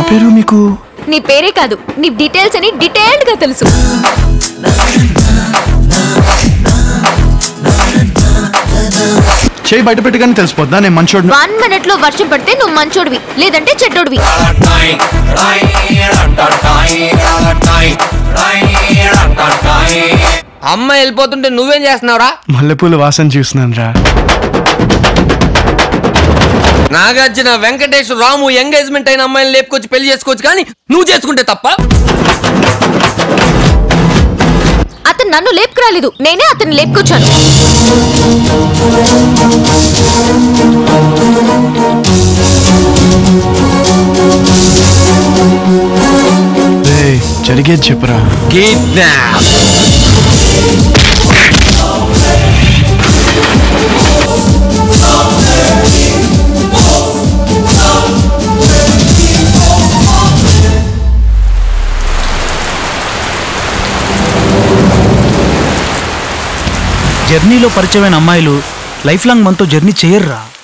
పేరు మీకు నీ పేరే కాదు నీ డీటెయిల్స్ అని డీటెయిల్డ్ గా తెలుసు చేయి బయట పెట్టగానే తెలిసిపోద్దా నేను మంచోడు వన్ మినిట్ లో వర్షం పడితే నువ్వు మంచోడివి లేదంటే చెడ్డోడివి అమ్మ వెళ్ళిపోతుంటే నువ్వేం చేస్తున్నావురా మల్లెపూలు వాసన చూస్తున్నాను రా నాగార్జున వెంకటేష్ రాము ఎంగేజ్మెంట్ అయిన అమ్మాయిని లేపుకొచ్చి పెళ్లి చేసుకోవచ్చు కానీ నువ్వు చేసుకుంటే తప్ప అతను నన్ను లేపుకురాలేదు నేనే అతన్ని లేపుకొచ్చాను రేయ్, జరిగేది చెప్పురా కిడ్నాప్ జర్నీలో పరిచయమైన అమ్మాయిలు లైఫ్ లాంగ్ మనతో జర్నీ చేయర్రా